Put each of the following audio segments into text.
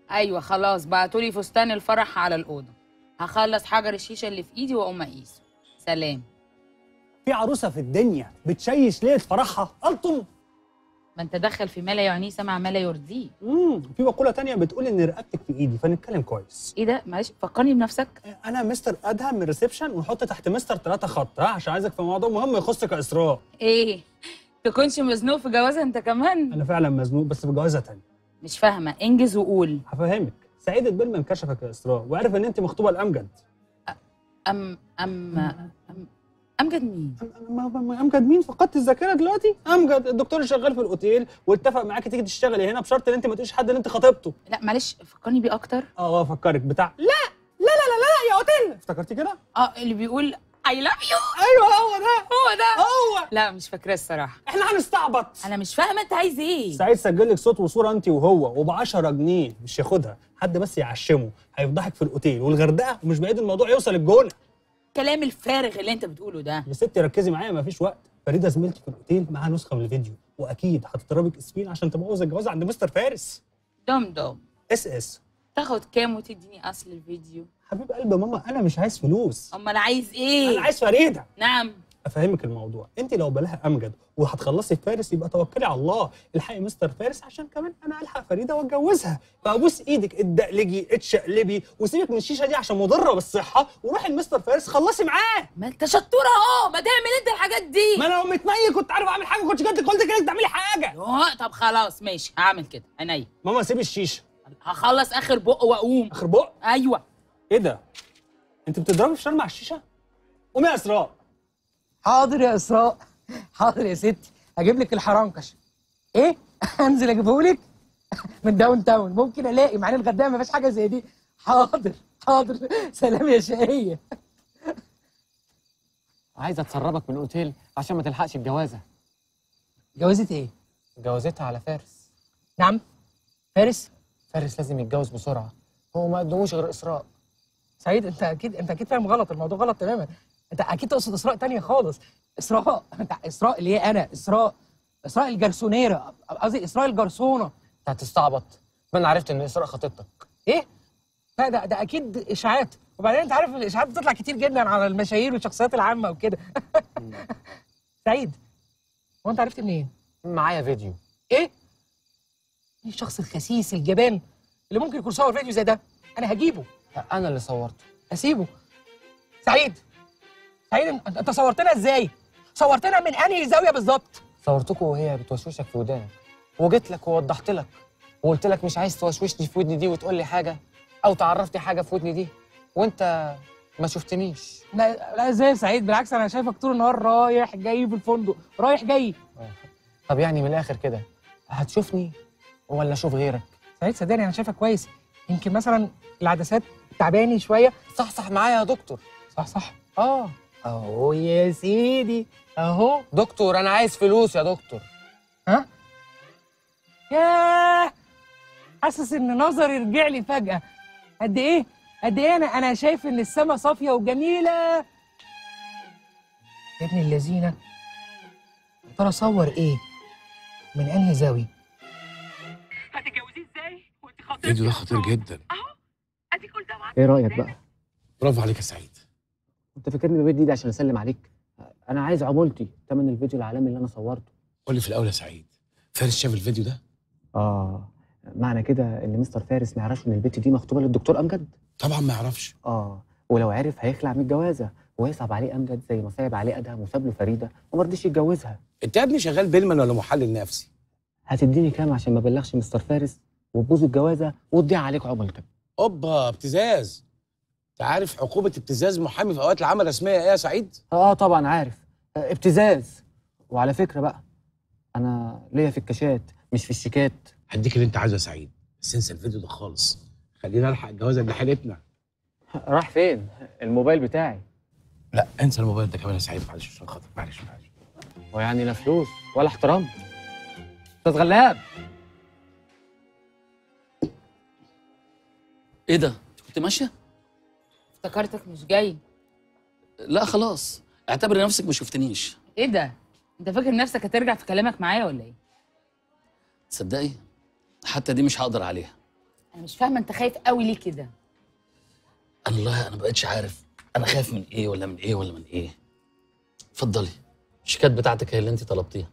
ايوه خلاص بعتولي فستان الفرح على الاوضه هخلص حجر الشيشه اللي في ايدي واقوم اقيسه سلام في عروسه في الدنيا بتشيش ليله فرحها الطم ما انت دخل في ما لا يعنيه سمع ما لا يرضيه امم في مقوله تانية بتقول ان رقبتك في ايدي فنتكلم كويس ايه ده معلش فكرني بنفسك انا مستر ادهم من الريسبشن ونحط تحت مستر ثلاثة خط ها عشان عايزك في موضوع مهم يخصك يا اسراء ايه تكونش مزنوق في جوازها انت كمان انا فعلا مزنوق بس بجوازه تانية مش فاهمه انجز وقول هفهمك سعيد البلمن كشفك يا اسراء وعرف ان انت مخطوبه لامجد ام ام أم امجد مين أم- أم- أم- امجد مين فقدت الذاكره دلوقتي امجد الدكتور اللي شغال في الاوتيل واتفق معاكي تيجي تشتغلي هنا بشرط ان انت ما تقوليش حد ان انت خطيبته لا معلش فكرني بيه اكتر اه افكرك بتاع لا لا لا لا لا يا اوتيل افتكرتي كده اه اللي بيقول اي لاف يو ايوه هو ده هو ده هو لا مش فاكراه الصراحه احنا هنستعبط انا مش فاهمه انت عايز ايه سعيد سجل لك صوت وصوره انت وهو وب 10 جنيه مش ياخدها حد بس يعشمه هيفضحك في الاوتيل والغردقه ومش بعيد الموضوع يوصل الجونه الكلام الفارغ اللي انت بتقوله ده يا ستي ركزي معايا مفيش وقت فريده زميلتي في الاوتيل معاها نسخه من الفيديو واكيد هتضربك اسفين عشان تبوظ الجواز عند مستر فارس دم دم اس اس تاخد كام وتديني اصل الفيديو حبيب قلب ماما انا مش عايز فلوس امال عايز ايه انا عايز فريده نعم افهمك الموضوع انت لو بلاها امجد وهتخلصي في فارس يبقى توكلي على الله الحقي مستر فارس عشان كمان انا الحق فريده واتجوزها فابوس ايدك اتدقلجي اتشقلبي وسيبك من الشيشه دي عشان مضره بالصحه وروحي لمستر فارس خلصي معاه ما انت شطوره اهو ما تعمل انت الحاجات دي ما انا لو متنيل كنت عارف اعمل حاجه كنت جبت قلت كده تعملي حاجه اه طب خلاص ماشي هعمل كده عينيا ماما سيبي الشيشه هخلص اخر بق واقوم اخر بق ايوه ايه ده انت بتضربي في شرم على الشيشه قومي يا اسراء حاضر يا اسراء حاضر يا ستي هجيب لك الحرنكش ايه انزل اجيبه لك من داون تاون ممكن الاقي مع ان الغردقه ما فيهاش حاجه زي دي حاضر حاضر سلام يا شقيه عايزه تسربك من الاوتيل عشان ما تلحقش الجوازه جوازة ايه جوازتها على فارس نعم فارس فارس لازم يتجوز بسرعه هو ما قدموش غير اسراء سعيد انت اكيد انت اكيد فاهم غلط الموضوع غلط تماما انت اكيد تقصد اسراء تانية خالص اسراء انت اسراء اللي هي انا اسراء اسراء الجرسونيره قصدي اسراء الجرسونه انت هتستعبط ما انا عرفت ان اسراء خطيبتك ايه لا ده ده اكيد اشاعات وبعدين انت عارف الاشاعات بتطلع كتير جدا على المشاهير والشخصيات العامه وكده سعيد هو انت عرفت منين معايا فيديو ايه مين الشخص الخسيس الجبان اللي ممكن يكون صور فيديو زي ده انا هجيبه انا اللي صورته اسيبه سعيد سعيد انت انت صورتنا ازاي صورتنا من انهي زاويه بالظبط صورتكم وهي بتوشوشك في ودانك وجيت لك ووضحت لك وقلت لك مش عايز توشوشني في ودني دي وتقول لي حاجه او تعرفني حاجه في ودني دي وانت ما شفتنيش لا لا ازاي يا سعيد بالعكس انا شايفك طول النهار رايح جاي في الفندق رايح جاي طب يعني من الاخر كده هتشوفني ولا اشوف غيرك سعيد صدقني انا شايفك كويس يمكن مثلا العدسات تعباني شويه صح صح معايا يا دكتور صح صح اه اهو يا سيدي اهو دكتور انا عايز فلوس يا دكتور ها ياه حاسس ان نظري رجع لي فجاه قد ايه قد ايه انا انا شايف ان السما صافيه وجميله يا ابن اللذينه يا ترى صور ايه من انهي زاويه هتتجوزيه ازاي وانت خاطره الفيديو ده خطير جدا اهو اديك قلت طبعا ايه رايك بقى برافو عليك يا سعيد انت فاكرني بمد ايدي عشان اسلم عليك انا عايز عمولتي تمن الفيديو العالمي اللي انا صورته قول لي في الاول يا سعيد فارس شاف الفيديو ده اه معنى كده ان مستر فارس ما يعرفش ان البت دي مخطوبه للدكتور امجد طبعا ما يعرفش اه ولو عرف هيخلع من الجوازه ويصعب عليه امجد زي ما صعب عليه ادهم وساب له فريده وما رضيش يتجوزها انت يا ابني شغال بيلمان ولا محلل نفسي هتديني كام عشان ما بلغش مستر فارس وتبوظ الجوازه وتضيع عليك عمولتك اوبا ابتزاز انت عارف عقوبه ابتزاز محامي في اوقات العمل الرسميه ايه يا سعيد اه طبعا عارف آه، ابتزاز وعلى فكره بقى انا ليا في الكاشات مش في الشيكات هديك اللي انت عايزه يا سعيد بس انسى الفيديو ده خالص خلينا نلحق الجوازه اللي حيلتنا راح فين الموبايل بتاعي لا انسى الموبايل ده كمان يا سعيد معلش عشان خاطر معلش معلش ويعني لا فلوس ولا احترام استاذ غلاب ايه ده؟ انت كنت ماشيه؟ افتكرتك مش جاي لا خلاص اعتبر نفسك ما شفتنيش ايه ده انت فاكر نفسك هترجع في كلامك معايا ولا ايه تصدقي حتى دي مش هقدر عليها انا مش فاهمه انت خايف قوي ليه كده انا والله انا ما بقتش عارف انا خايف من ايه ولا من ايه ولا من ايه اتفضلي الشيكات بتاعتك هي اللي انت طلبتيها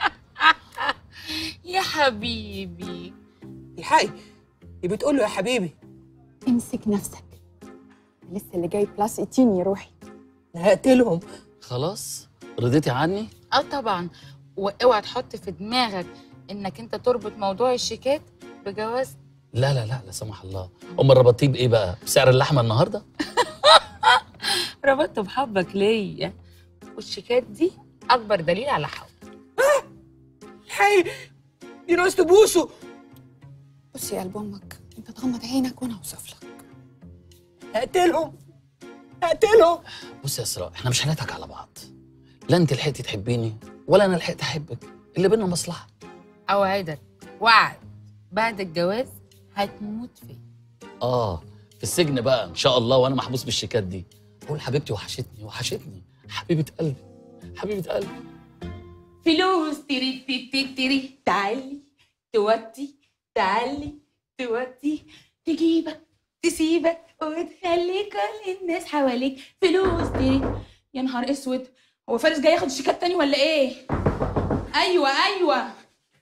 يا حبيبي الحقي دي بتقول له يا حبيبي امسك نفسك لسه اللي جاي بلس 18 يا روحي انا هقتلهم خلاص رضيتي عني اه طبعا واوعى تحط في دماغك انك انت تربط موضوع الشيكات بجواز لا لا لا لا سمح الله امال ربطتيه بايه بقى بسعر اللحمه النهارده ربطته بحبك ليا والشيكات دي اكبر دليل على حب الحقي دي ناقص تبوسه بصي يا قلب امك انت تغمض عينك وانا اوصف لك هقتلهم هقتلهم بص يا اسراء احنا مش هنضحك على بعض لا انت لحقتي تحبيني ولا انا لحقت احبك اللي بينا مصلحه اوعدك وعد بعد الجواز هتموت فيه اه في السجن بقى ان شاء الله وانا محبوس بالشيكات دي قول حبيبتي وحشتني وحشتني حبيبه قلبي حبيبه قلبي فلوس تري تي تي تري تعالي توطي تعالي توطي تجيبك تسيبك وتخلي كل الناس حواليك فلوس تري يا نهار اسود هو فارس جاي ياخد الشيكات تاني ولا ايه؟ ايوه ايوه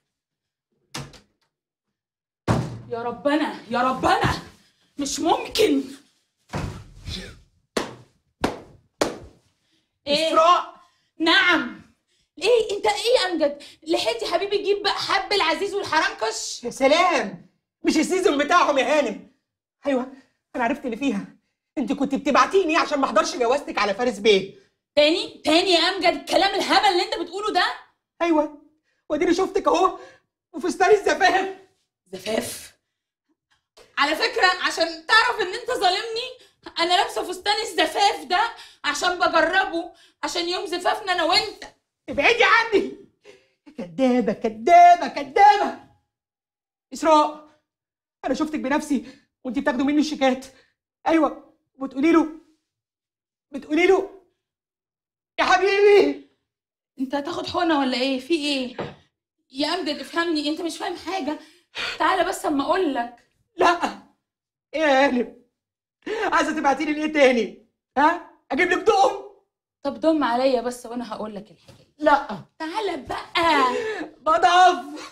يا ربنا يا ربنا مش ممكن ايه؟ اسراء نعم ايه انت ايه يا امجد لحقت يا حبيبي تجيب بقى حب العزيز والحرنكش يا سلام مش السيزون بتاعهم يا هانم ايوه انا عرفت اللي فيها انت كنت بتبعتيني عشان ما احضرش جوازتك على فارس بيه تاني تاني يا امجد الكلام الهبل اللي انت بتقوله ده ايوه واديني شفتك اهو وفستان الزفاف زفاف على فكرة عشان تعرف ان انت ظالمني انا لابسة فستان الزفاف ده عشان بجربه عشان يوم زفافنا انا وانت ابعدي عني كدابه كدابه كدابه اسراء انا شفتك بنفسي وانت بتاخدوا مني الشيكات ايوه وبتقولي له بتقولي له يا حبيبي انت هتاخد حقنة ولا ايه في ايه يا امجد افهمني انت مش فاهم حاجة تعالى بس اما اقول لك لا ايه يا هانم عايزه تبعتي لي ايه تاني ها اجيب لك دقم طب ضم عليا بس وانا هقول لك الحكاية لا تعالى بقى بضعف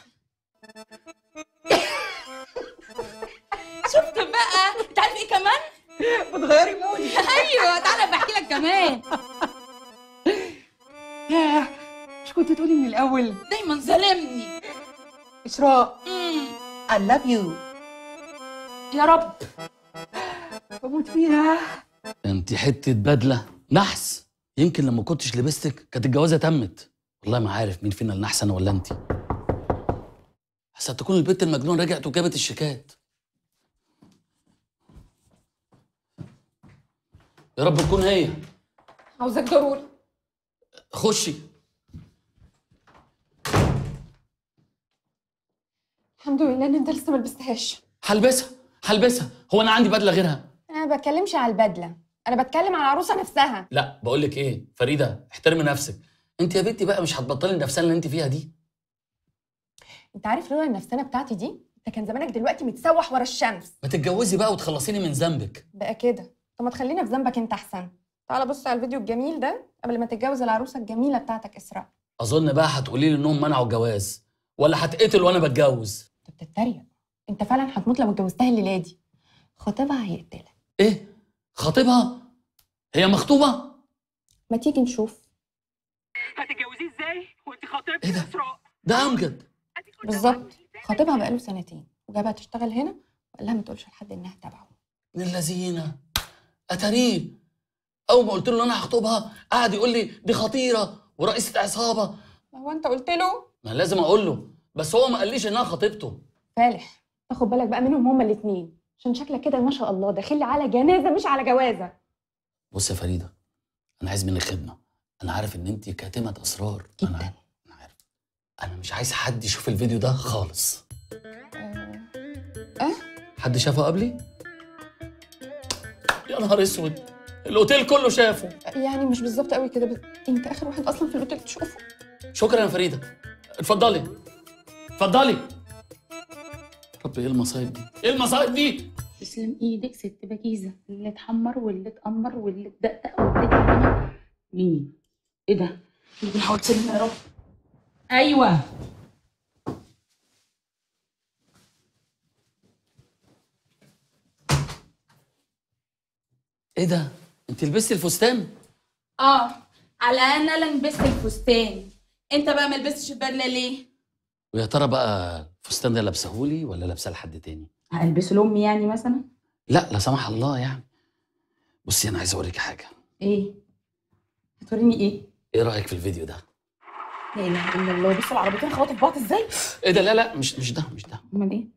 شفت بقى انت عارف ايه كمان بتغيري مودي ايوه تعالى بحكي لك كمان ياه مش كنت تقولي من الاول دايما ظالمني اسراء مم. I love you يا رب بموت فيها انت حته بدله نحس يمكن لما كنتش لبستك كانت الجوازه تمت والله ما عارف مين فينا النحس انا ولا انت حسن تكون البنت المجنون رجعت وجابت الشيكات يا رب تكون هي عاوزاك ضروري خشي الحمد لله ان انت لسه ما لبستهاش هلبسها هلبسها هو انا عندي بدله غيرها انا ما بتكلمش على البدله انا بتكلم على العروسه نفسها لا بقول لك ايه فريده احترمي نفسك انت يا بنتي بقى مش هتبطلي النفسانه اللي انت فيها دي انت عارف لولا النفسانه بتاعتي دي انت كان زمانك دلوقتي متسوح ورا الشمس ما تتجوزي بقى وتخلصيني من ذنبك بقى كده طب ما تخلينا في ذنبك انت احسن تعال بص على الفيديو الجميل ده قبل ما تتجوز العروسه الجميله بتاعتك اسراء اظن بقى هتقولي لي انهم منعوا الجواز ولا هتقتل وانا بتجوز انت بتتريق انت فعلا هتموت لو اتجوزتها الليله دي خطيبها هيقتلك ايه خطيبها هي مخطوبه ما تيجي نشوف هتتجوزيه ازاي وانت خطيبتي إيه ده؟ يا اسراء ده امجد أديك قلت بالظبط عنه. خطيبها بقاله سنتين وجابها تشتغل هنا وقال لها ما تقولش لحد انها تبعه من اللذينه اتاريه اول ما قلت له ان انا هخطبها قعد يقول لي دي خطيره ورئيسه عصابه هو انت قلت له ما لازم اقول له بس هو ما قاليش انها خطيبته فالح تاخد بالك بقى منهم هما الاثنين عشان شكلك كده ما شاء الله داخل لي على جنازه مش على جوازه بص يا فريده انا عايز منك خدمه انا عارف ان انت كاتمه اسرار انا جداً. عارف انا عارف انا مش عايز حد يشوف الفيديو ده خالص أه؟ حد شافه قبلي يا نهار اسود الاوتيل كله شافه يعني مش بالظبط قوي كده بس انت اخر واحد اصلا في الاوتيل تشوفه شكرا يا فريده اتفضلي اتفضلي رب رب ايه المصايب دي ايه المصايب دي تسلم ايدك ست بكيزه اللي اتحمر واللي اتأمر واللي اتدقق واللي اتعمل مين ايه ده بنحاول تسلم يا رب ايوه ايه ده انت لبستي الفستان اه على انا لا لبست الفستان انت بقى ما لبستش البدله ليه ويا ترى بقى الفستان ده لابسهولي ولا لابسه لحد تاني هلبسه لامي يعني مثلا لا لا سمح الله يعني بصي انا عايز اوريكي حاجه ايه هتوريني ايه ايه رايك في الفيديو ده لا اله الا الله بص العربيتين خبطوا في بعض ازاي ايه ده لا لا مش مش ده مش ده امال ايه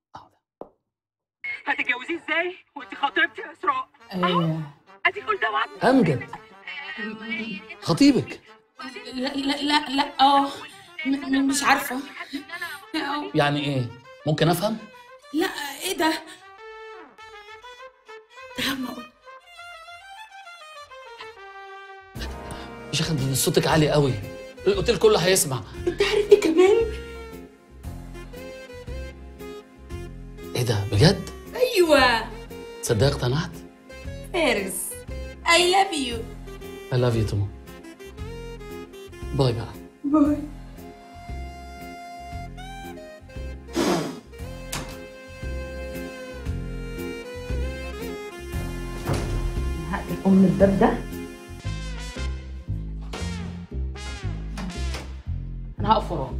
هتتجوزيه ازاي وانت خطيبتي يا اسراء آه. اديك قلت اوعى امجد خطيبك لا لا لا لا اه م- م- مش عارفه آه. يعني ايه ممكن افهم لا ايه ده ده ما أقول. يا شيخ انت صوتك عالي قوي الاوتيل كله هيسمع انت عارف ايه كمان ايه ده بجد ايوه تصدق اقتنعت فارس اي لاف يو I love you too باي بقى باي هقفل ام الباب ده انا هقف وراه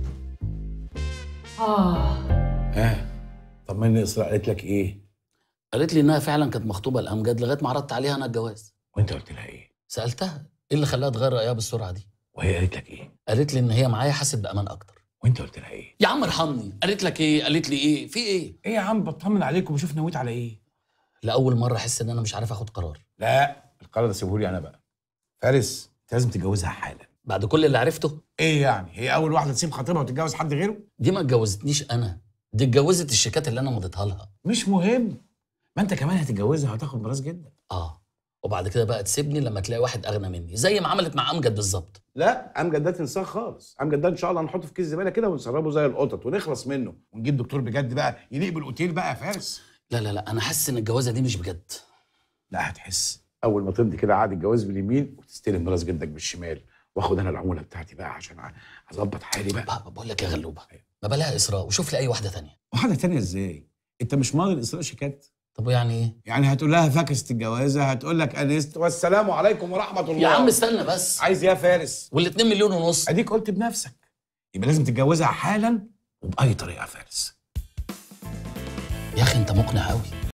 اه ها طمني اسراء قالت لك ايه قالت لي انها فعلا كانت مخطوبه لامجد لغايه ما عرضت عليها انا الجواز وانت قلت لها ايه سالتها ايه اللي خلاها تغير رايها بالسرعه دي وهي قالت لك ايه قالت لي ان هي معايا حاسس بامان اكتر وانت قلت لها ايه يا عم ارحمني قالت لك ايه قالت لي ايه في ايه ايه يا عم بطمن عليك وبشوف نويت على ايه لاول مره احس ان انا مش عارف اخد قرار لا القرار ده سيبه لي انا بقى فارس انت لازم تتجوزها حالا بعد كل اللي عرفته ايه يعني هي اول واحده تسيب خطيبها وتتجوز حد غيره دي ما اتجوزتنيش انا دي اتجوزت الشيكات اللي انا مضيتها لها مش مهم ما انت كمان هتتجوزها وهتاخد براس جدا اه وبعد كده بقى تسيبني لما تلاقي واحد اغنى مني زي ما عملت مع امجد بالظبط لا امجد ده تنساه خالص امجد ده ان شاء الله هنحطه في كيس زباله كده ونسربه زي القطط ونخلص منه ونجيب دكتور بجد بقى يليق بالاوتيل بقى يا فارس لا لا لا انا حاسس ان الجوازه دي مش بجد لا هتحس اول ما تمضي كده عقد الجواز باليمين وتستلم راس جدك بالشمال واخد انا العموله بتاعتي بقى عشان ع- اظبط حالي بقى بقى بقول لك يا غلوبه ما بلاها اسراء وشوف لي اي واحده تانية واحده تانية ازاي انت مش ماضي الاسراء شيكات طب ويعني ايه يعني هتقول لها فكست الجوازه هتقول لك انست والسلام عليكم ورحمه الله يا عم استنى بس عايز ايه يا فارس وال2 مليون ونص اديك قلت بنفسك يبقى لازم تتجوزها حالا وباي طريقه يا فارس يا اخي انت مقنع قوي